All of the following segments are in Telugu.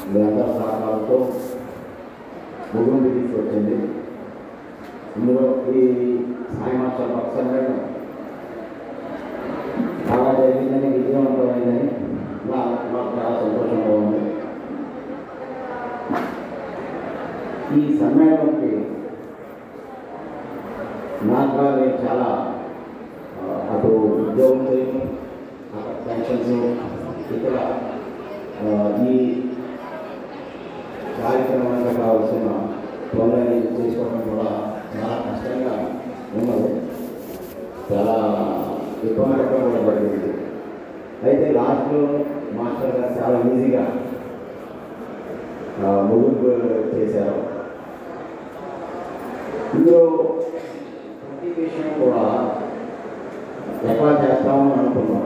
మీ అందరి సహకారంతో ముగింపు తీసుకొచ్చింది ఇందులో ఈ సాయి మాస్టర్ పక్షంగా చాలా జరిగిందని విజయవంతమైందని నా నాకు చాలా సంతోషంగా ఉంది ఈ సమ్మేళనంకి నాకు నేను చాలా ఆ, అటు ఉద్యోగం చేయడం అక్కడ పెన్షన్స్ ఇక్కడ ఆ, ఈ కార్యక్రమానికి కావాల్సిన పనులని చేసుకోవడం కూడా చాలా కష్టంగా ఉన్నది చాలా ఇబ్బంది కూడా పడింది అయితే లాస్ట్లో మాస్టర్ గారు చాలా ఈజీగా ఆ, ముగింపు చేశారు ఇందులో ప్రతి విషయం కూడా ఎట్లా చేస్తామని అనుకున్నాం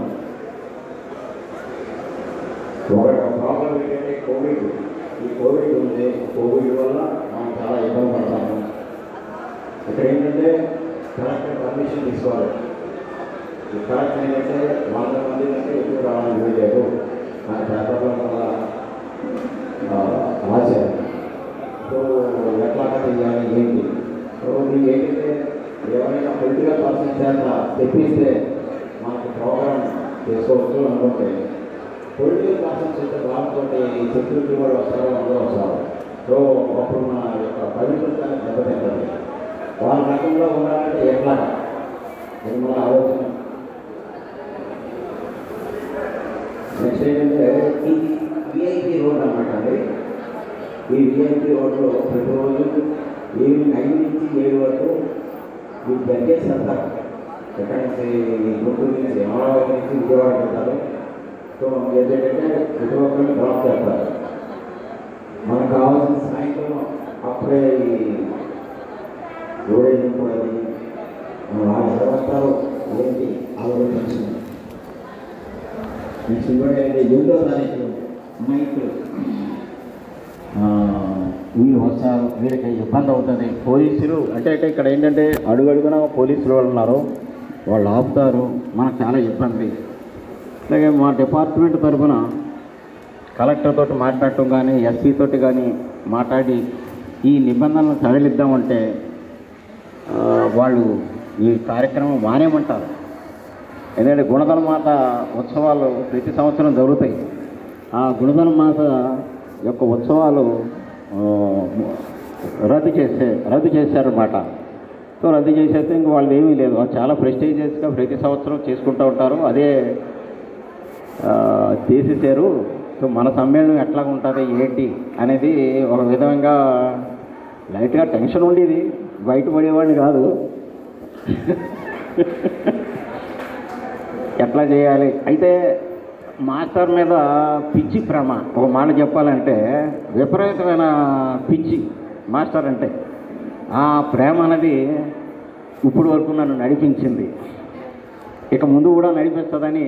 ఒకటి ప్రాబ్లం ఏంటంటే కోవిడ్ ఈ కోవిడ్ ఉంది కోవిడ్ వల్ల మనం చాలా ఇబ్బంది పడతాము ఇక్కడ ఏంటంటే కలెక్టర్ పర్మిషన్ తీసుకోవాలి ఈ కలెక్టర్ ఏంటంటే వంద మంది కంటే ఎక్కువ రావడానికి వీలేదు మన పేపర్లో కూడా ఆ, రాశారు సో ఎట్లా చేయాలి ఏంటి సో మీకు ఏంటంటే ఎవరైనా పొలిటికల్ పర్సన్ చేత తెప్పిస్తే మనకు ప్రోగ్రామ్ చేసుకోవచ్చు అనుకుంటే పొలిటికల్ పర్సన్స్ అయితే వాళ్ళతోటి సెక్యూరిటీ కూడా వస్తారో అందరూ వస్తారు సో అప్పుడు మన యొక్క పవిత్రతని దెబ్బతింటుంది వాళ్ళ రకంలో ఉండాలంటే ఎట్లా అది మన ఆలోచన నెక్స్ట్ ఏంటంటే ఇది విఐపి రోడ్ అన్నమాట అండి ఈ విఐపి రోడ్లో ప్రతిరోజు ఈవినింగ్ ఐదు నుంచి ఏడు వరకు ఈ బెగ్గేస్ అంతా ఎక్కడి నుంచి గుంటూరు నుంచి అమరావతి నుంచి విజయవాడ వెళ్తారు సో ఏంటంటే ప్రతి ఒక్కరిని డ్రాప్ చేస్తారు మనకు కావాల్సిన సాయంత్రం అప్పుడే ఈ ఊరేగింపు అది వాళ్ళు ఎక్కడ వస్తారు ఏంటి ఆలోచించింది నెక్స్ట్ ఇంకోటి ఏంటంటే ఎనిమిదో తారీఖు మైక్ వీళ్ళు వస్తారు వీళ్ళకి ఇబ్బంది అవుతుంది పోలీసులు అంటే అంటే ఇక్కడ ఏంటంటే అడుగడుగున పోలీసులు వాళ్ళు ఉన్నారు వాళ్ళు ఆపుతారు మనకు చాలా ఇబ్బంది అలాగే మా డిపార్ట్మెంట్ తరఫున కలెక్టర్ తోటి మాట్లాడటం కానీ ఎస్పీ తోటి కానీ మాట్లాడి ఈ నిబంధనలు సడలిద్దామంటే ఆ, వాళ్ళు ఈ కార్యక్రమం మానేమంటారు ఎందుకంటే గుణదల మాత ఉత్సవాలు ప్రతి సంవత్సరం జరుగుతాయి ఆ గుణదల మాత యొక్క ఉత్సవాలు ఆ, రద్దు చేసే రద్దు చేశారన్నమాట సో రద్దు చేసేస్తే ఇంక వాళ్ళు ఏమీ లేదు వాళ్ళు చాలా ప్రెస్టీజియస్గా ప్రతి సంవత్సరం చేసుకుంటూ ఉంటారు అదే ఆ, చేసేసారు సో మన సమ్మేళనం ఎట్లా ఉంటుంది ఏంటి అనేది ఒక విధంగా లైట్గా టెన్షన్ ఉండేది బయట పడేవాడిని కాదు ఎట్లా చేయాలి అయితే మాస్టర్ మీద పిచ్చి ప్రేమ ఒక మాట చెప్పాలంటే విపరీతమైన పిచ్చి మాస్టర్ అంటే ఆ ప్రేమ అనేది ఇప్పుడు వరకు నన్ను నడిపించింది ఇక ముందు కూడా నడిపిస్తుందని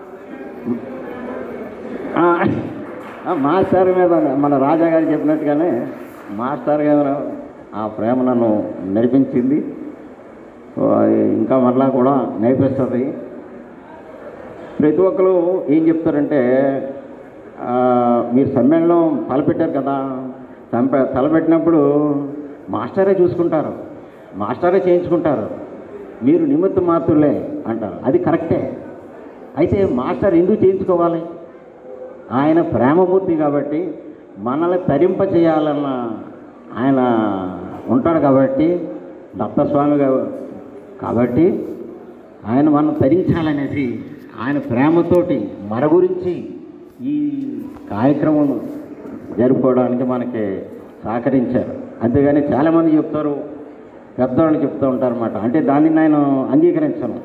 ఆ, ఆ మాస్టర్ మీద మన రాజా గారు చెప్పినట్టుగానే మాస్టర్ గారు ఆ ప్రేమ నన్ను నడిపించింది సో అది ఇంకా మరలా కూడా నడిపిస్తుంది ప్రతి ఒక్కరు ఏం చెప్తారంటే ఆ, మీరు సమ్మేళనం తలపెట్టారు కదా తలపె తలపెట్టినప్పుడు మాస్టరే చూసుకుంటారు మాస్టరే చేయించుకుంటారు మీరు నిమిత్త మాత్రులే అంటారు అది కరెక్టే అయితే మాస్టర్ ఎందుకు చేయించుకోవాలి ఆయన ప్రేమమూర్తి కాబట్టి మనల్ని తరింప చేయాలన్న ఆయన ఉంటాడు కాబట్టి దత్తస్వామి గా- కాబట్టి ఆయన మనం తరించాలనేసి ఆయన ప్రేమతోటి మన గురించి ఈ కార్యక్రమం జరుపుకోవడానికి మనకి సహకరించారు అంతేగాని చాలామంది చెప్తారు పెద్దవాళ్ళు చెప్తూ ఉంటారన్నమాట అంటే దాన్ని నేను అంగీకరించను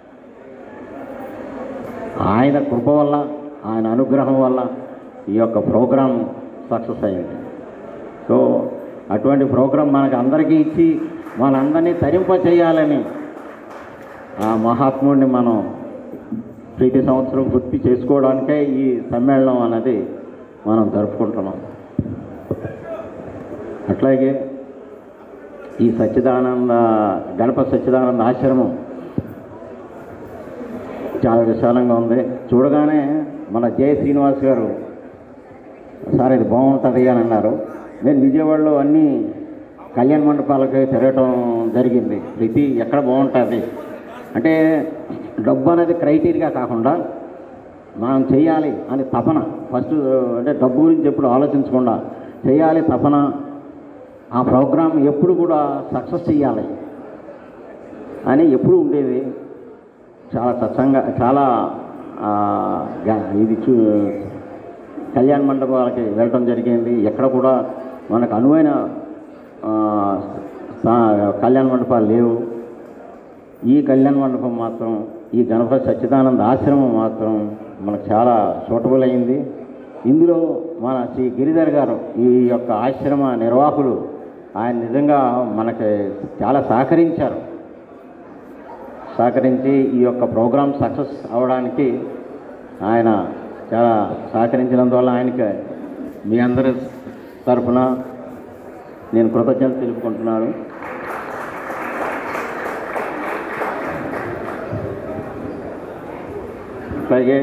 ఆయన కృప వల్ల ఆయన అనుగ్రహం వల్ల ఈ యొక్క ప్రోగ్రాం సక్సెస్ అయింది సో అటువంటి ప్రోగ్రాం మనకు అందరికీ ఇచ్చి మనందరినీ తరింప చేయాలని ఆ మహాత్ముడిని మనం ప్రతి సంవత్సరం గుర్తు చేసుకోవడానికే ఈ సమ్మేళనం అనేది మనం జరుపుకుంటున్నాం అట్లాగే ఈ సచ్చిదానంద గణపతి సచ్చిదానంద ఆశ్రమం చాలా విశాలంగా ఉంది చూడగానే మన జయ శ్రీనివాస్ గారు సార్ ఇది బాగుంటుంది అని అన్నారు నేను విజయవాడలో అన్ని కళ్యాణ మండపాలకి తిరగటం జరిగింది ప్రతి ఎక్కడ బాగుంటుంది అంటే డబ్బు అనేది క్రైటీరియా కాకుండా మనం చేయాలి అని తపన ఫస్ట్ అంటే డబ్బు గురించి ఎప్పుడు ఆలోచించకుండా చేయాలి తపన ఆ ప్రోగ్రాం ఎప్పుడు కూడా సక్సెస్ చేయాలి అని ఎప్పుడు ఉండేది చాలా సత్సంగా చాలా ఆ, గా- ఇది చూ కళ్యాణ మండపాలకి వెళ్ళటం జరిగింది ఎక్కడ కూడా మనకు అనువైన ఆ, స్థా- కళ్యాణ మండపాలు లేవు ఈ కళ్యాణ మండపం మాత్రం ఈ గణపతి సచ్చిదానంద ఆశ్రమం మాత్రం మనకు చాలా సూటబుల్ అయింది ఇందులో మన శ్రీ గిరిధర్ గారు ఈ యొక్క ఆశ్రమ నిర్వాహకులు ఆయన నిజంగా మనకి చాలా సహకరించారు సహకరించి ఈ యొక్క ప్రోగ్రాం సక్సెస్ అవ్వడానికి ఆయన చాలా సహకరించినందువల్ల ఆయనకి మీ అందరి తరఫున నేను కృతజ్ఞత తెలుపుకుంటున్నాను అలాగే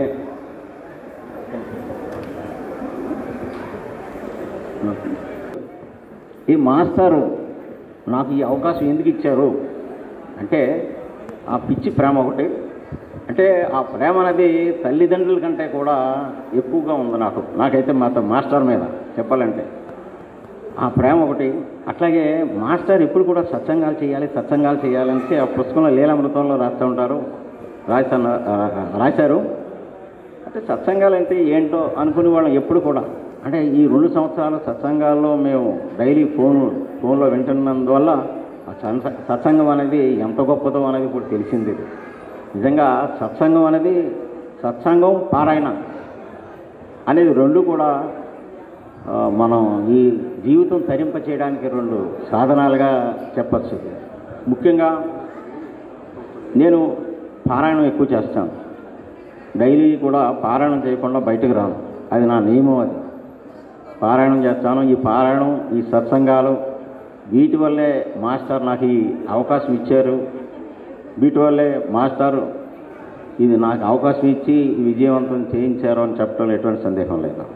ఈ మాస్టారు నాకు ఈ అవకాశం ఎందుకు ఇచ్చారు అంటే ఆ పిచ్చి ప్రేమ ఒకటి అంటే ఆ ప్రేమ అనేది తల్లిదండ్రుల కంటే కూడా ఎక్కువగా ఉంది నాకు నాకైతే మాతో మాస్టర్ మీద చెప్పాలంటే ఆ ప్రేమ ఒకటి అట్లాగే మాస్టర్ ఎప్పుడు కూడా సత్సంగాలు చేయాలి సత్సంగాలు చేయాలంటే ఆ పుస్తకంలో లీలామృతంలో రాస్తూ ఉంటారు రాసిన రాశారు అంటే సత్సంగాలు అంటే ఏంటో అనుకునే వాళ్ళం ఎప్పుడు కూడా అంటే ఈ రెండు సంవత్సరాలు సత్సంగాల్లో మేము డైలీ ఫోన్ ఫోన్లో వింటున్నందువల్ల ఆ సత్స- సత్సంగం అనేది ఎంత గొప్పదో అనేది ఇప్పుడు తెలిసింది నిజంగా సత్సంగం అనేది సత్సంగం పారాయణ అనేది రెండు కూడా ఆ, మనం ఈ జీవితం తరింప చేయడానికి రెండు సాధనాలుగా చెప్పచ్చు ముఖ్యంగా నేను పారాయణం ఎక్కువ చేస్తాను డైలీ కూడా పారాయణం చేయకుండా బయటకు రాను అది నా నియమం అది పారాయణం చేస్తాను ఈ పారాయణం ఈ సత్సంగాలు వీటి వల్లే మాస్టర్ నాకు ఈ అవకాశం ఇచ్చారు వీటి వల్లే మాస్టర్ ఇది నాకు అవకాశం ఇచ్చి ఈ విజయవంతం చేయించారు అని చెప్పడంలో ఎటువంటి సందేహం లేదు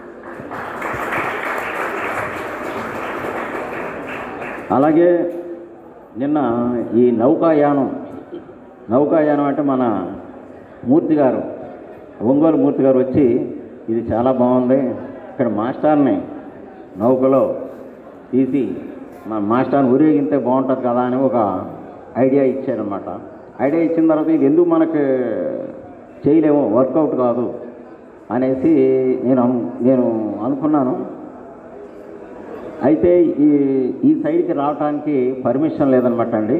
అలాగే నిన్న ఈ నౌకాయానం నౌకాయానం అంటే మన మూర్తి గారు ఒంగోలు మూర్తి గారు వచ్చి ఇది చాలా బాగుంది ఇక్కడ మాస్టర్ని నౌకలో తీసి మా మాస్టర్ని ఊరేగితే బాగుంటుంది కదా అని ఒక ఐడియా ఇచ్చారనమాట ఐడియా ఇచ్చిన తర్వాత ఇది ఎందుకు మనకు చేయలేము వర్కౌట్ కాదు అనేసి నేను అను నేను అనుకున్నాను అయితే ఈ ఈ సైడ్కి రావడానికి పర్మిషన్ లేదనమాట అండి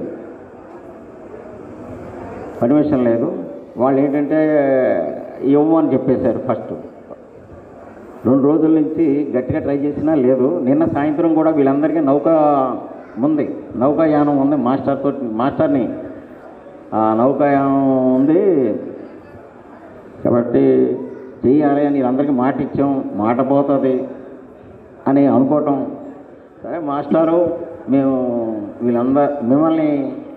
పర్మిషన్ లేదు వాళ్ళు ఏంటంటే ఇవ్వమని చెప్పేశారు ఫస్ట్ రెండు రోజుల నుంచి గట్టిగా ట్రై చేసినా లేదు నిన్న సాయంత్రం కూడా వీళ్ళందరికీ నౌక ఉంది నౌకాయానం ఉంది మాస్టర్తో మాస్టర్ని ఆ నౌకాయానం ఉంది కాబట్టి చేయాలి అని వీళ్ళందరికీ మాట ఇచ్చాం మాట పోతుంది అని అనుకోవటం సరే మాస్టారు మేము వీళ్ళందరూ మిమ్మల్ని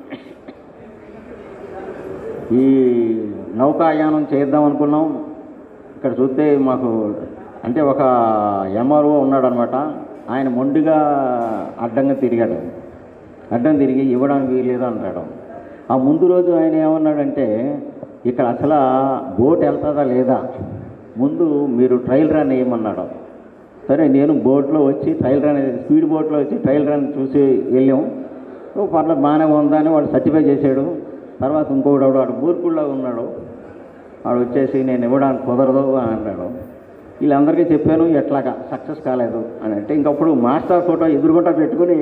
ఈ నౌకాయానం చేద్దాం అనుకున్నాం ఇక్కడ చూస్తే మాకు అంటే ఒక ఎంఆర్ఓ ఉన్నాడనమాట ఆయన మొండిగా అడ్డంగా తిరిగాడు అడ్డం తిరిగి ఇవ్వడానికి వీలేదు అంటాడు ఆ ముందు రోజు ఆయన ఏమన్నాడంటే ఇక్కడ అసలు బోట్ వెళ్తుందా లేదా ముందు మీరు ట్రయల్ రన్ వేయమన్నాడు సరే నేను బోట్లో వచ్చి ట్రయల్ రన్ స్పీడ్ బోట్లో వచ్చి ట్రయల్ రన్ చూసి వెళ్ళాం ఓ పర్లేదు బాగానే ఉందా అని వాడు సర్టిఫై చేశాడు తర్వాత ఇంకొకడు వాడు వాడు బూర్కుల్లో ఉన్నాడు వాడు వచ్చేసి నేను ఇవ్వడానికి కుదరదు అని అన్నాడు వీళ్ళందరికీ చెప్పాను ఎట్లాగా సక్సెస్ కాలేదు అని అంటే ఇంకప్పుడు మాస్టర్ ఫోటో ఎదురుగుంట పెట్టుకుని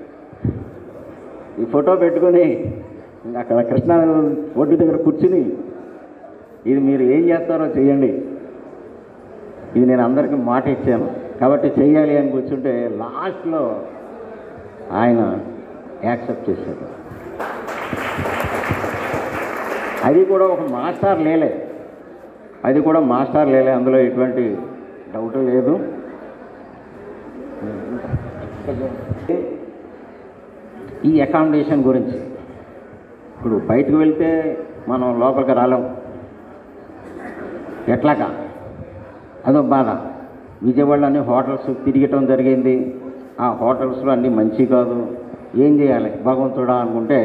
ఈ ఫోటో పెట్టుకుని ఇంకా అక్కడ కృష్ణా ఒడ్డు దగ్గర కూర్చుని ఇది మీరు ఏం చేస్తారో చేయండి ఇది నేను అందరికీ మాట ఇచ్చాను కాబట్టి చెయ్యాలి అని కూర్చుంటే లాస్ట్లో ఆయన యాక్సెప్ట్ చేశాడు అది కూడా ఒక మాస్టర్ లేలే అది కూడా మాస్టర్ లేలే అందులో ఎటువంటి డౌట్ లేదు ఈ అకామిడేషన్ గురించి ఇప్పుడు బయటకు వెళ్తే మనం లోపలికి రాలేం ఎట్లాగా అదో బాధ విజయవాడలో అన్ని హోటల్స్ తిరగటం జరిగింది ఆ హోటల్స్లో అన్నీ మంచి కాదు ఏం చేయాలి భగవంతుడా అనుకుంటే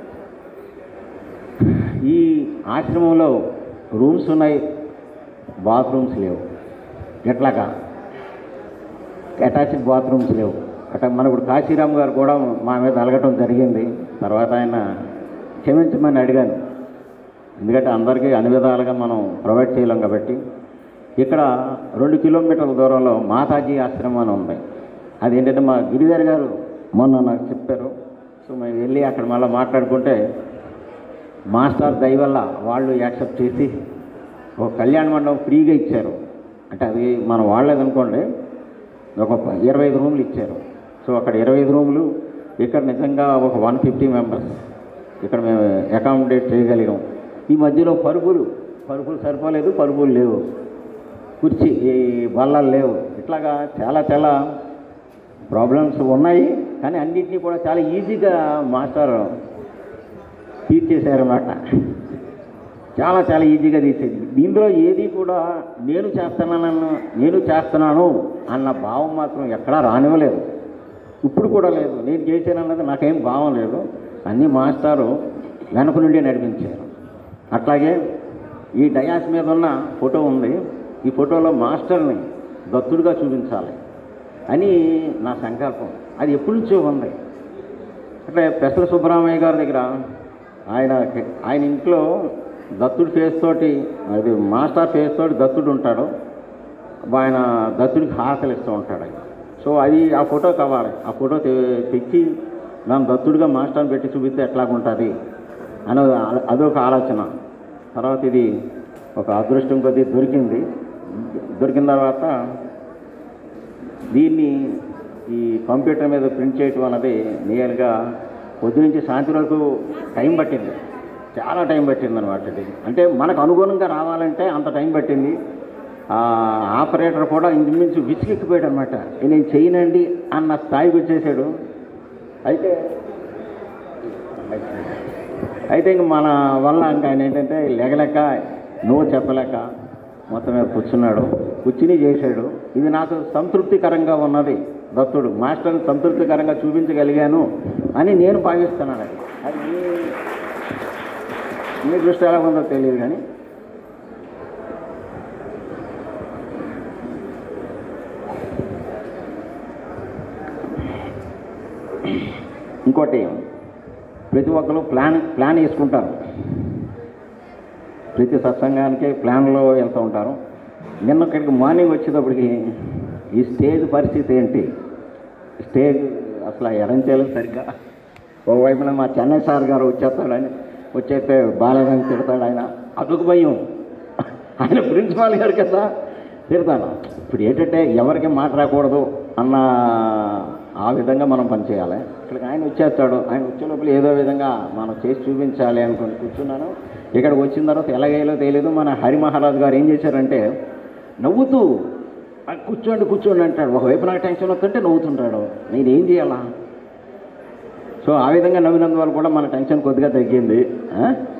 ఈ ఆశ్రమంలో రూమ్స్ ఉన్నాయి బాత్రూమ్స్ లేవు ఎట్లాగా అటాచ్డ్ బాత్రూమ్స్ లేవు అట్లా మన ఇప్పుడు కాశీరామ్ గారు కూడా మా మీద అలగటం జరిగింది తర్వాత ఆయన క్షమించమని అడిగాను ఎందుకంటే అందరికీ అన్ని విధాలుగా మనం ప్రొవైడ్ చేయలేం కాబట్టి ఇక్కడ రెండు కిలోమీటర్ల దూరంలో మాతాజీ ఆశ్రమం అని ఉంది అదేంటంటే మా గిరిధర్ గారు మొన్న నాకు చెప్పారు సో మేము వెళ్ళి అక్కడ మళ్ళీ మాట్లాడుకుంటే మాస్టర్ దయ వల్ల వాళ్ళు యాక్సెప్ట్ చేసి ఒక కళ్యాణ మండపం ఫ్రీగా ఇచ్చారు అంటే అది మనం వాడలేదు అనుకోండి ఒక ప- ఇరవై ఐదు రూములు ఇచ్చారు సో అక్కడ ఇరవై ఐదు రూములు ఇక్కడ నిజంగా ఒక వన్ ఫిఫ్టీ మెంబర్స్ ఇక్కడ మేము అకామిడేట్ చేయగలిగాం ఈ మధ్యలో పరుపులు పరుపులు సరిపోలేదు పరుపులు లేవు కుర్చీ ఈ బల్లలు లేవు ఇట్లాగా చాలా చాలా ప్రాబ్లమ్స్ ఉన్నాయి కానీ అన్నింటినీ కూడా చాలా ఈజీగా మాస్టర్ తీర్చేశారన్నమాట చాలా చాలా ఈజీగా తీసేది దీనిలో ఏది కూడా నేను చేస్తున్నానన్న నేను చేస్తున్నాను అన్న భావం మాత్రం ఎక్కడా రానివ్వలేదు ఇప్పుడు కూడా లేదు నేను చేశానన్నది నాకేం భావం లేదు అన్ని మాస్టారు వెనక నుండి నడిపించారు అట్లాగే ఈ డయాస్ మీద ఉన్న ఫోటో ఉంది ఈ ఫోటోలో మాస్టర్ని దత్తుడిగా చూపించాలి అని నా సంకల్పం అది ఎప్పటి నుంచో ఉంది అంటే పెసర సుబ్బరామయ్య గారి దగ్గర ఆయన ఆయన ఇంట్లో దత్తుడి ఫేస్ తోటి అది మాస్టర్ ఫేస్ తోటి దత్తుడు ఉంటాడు ఆయన దత్తుడికి హారతలు ఇస్తూ ఉంటాడు ఆయన సో అది ఆ ఫోటో కావాలి ఆ ఫోటో తె- తెచ్చి మనం దత్తుడిగా మాస్టర్ని పెట్టి చూపిస్తే ఎట్లాగుంటుంది అని అదొక ఆలోచన తర్వాత ఇది ఒక అదృష్టం కొద్దీ దొరికింది దొరికిన తర్వాత దీన్ని ఈ కంప్యూటర్ మీద ప్రింట్ చేయటం అన్నది నియర్గా పొద్దు నుంచి సాయంత్రం వరకు టైం పట్టింది చాలా టైం పట్టింది అనమాట ఇది అంటే మనకు అనుగుణంగా రావాలంటే అంత టైం పట్టింది ఆ ఆపరేటర్ కూడా ఇంచుమించు విసిగెక్కిపోయాడు అనమాట నేను చేయనండి అన్న స్థాయికి వచ్చేసాడు అయితే అయితే ఇంక మన వల్ల ఇంకా ఆయన ఏంటంటే లేగలేక నువ్వు చెప్పలేక మొత్తం మీద కూర్చున్నాడు కూర్చుని చేశాడు ఇది నాకు సంతృప్తికరంగా ఉన్నది దత్తుడు మాస్టర్ని సంతృప్తికరంగా చూపించగలిగాను అని నేను భావిస్తున్నాను అది అది మీ- మీ దృష్టి ఎలా ఉందో తెలియదు కానీ ఇంకోటి ప్రతి ఒక్కరు ప్లాన్ ప్లాన్ వేసుకుంటారు ప్రతి సత్సంగానికి ప్లాన్లో వెళ్తూ ఉంటారు నిన్న ఇక్కడికి మార్నింగ్ వచ్చేటప్పటికి ఈ స్టేజ్ పరిస్థితి ఏంటి స్టేజ్ అసలు ఎడంచేలు సరిగ్గా ఓవైపున మా చెన్నై సార్ గారు వచ్చేస్తాడు ఆయన వచ్చేస్తే బాలేదని తిడతాడు ఆయన అదొక భయం ఆయన ప్రిన్సిపాల్ గారు కదా తిడతాను ఇప్పుడు ఏంటంటే ఎవరికి మాట రాకూడదు అన్న ఆ విధంగా మనం పనిచేయాలి ఇక్కడికి ఆయన వచ్చేస్తాడు ఆయన వచ్చే లోపల ఏదో విధంగా మనం చేసి చూపించాలి అనుకుని కూర్చున్నాను ఇక్కడికి వచ్చిన తర్వాత ఎలాగేలో తెలియదు మన హరి మహారాజు గారు ఏం చేశారంటే నవ్వుతూ "ఆ, కూర్చోండి కూర్చోండి అంటాడు ఒకవైపు నాకు టెన్షన్ వస్తుంటే నవ్వుతుంటాడు నేను ఏం చేయాలా సో ఆ విధంగా నవ్వినందువల్ల కూడా మన టెన్షన్ కొద్దిగా తగ్గింది ఆ?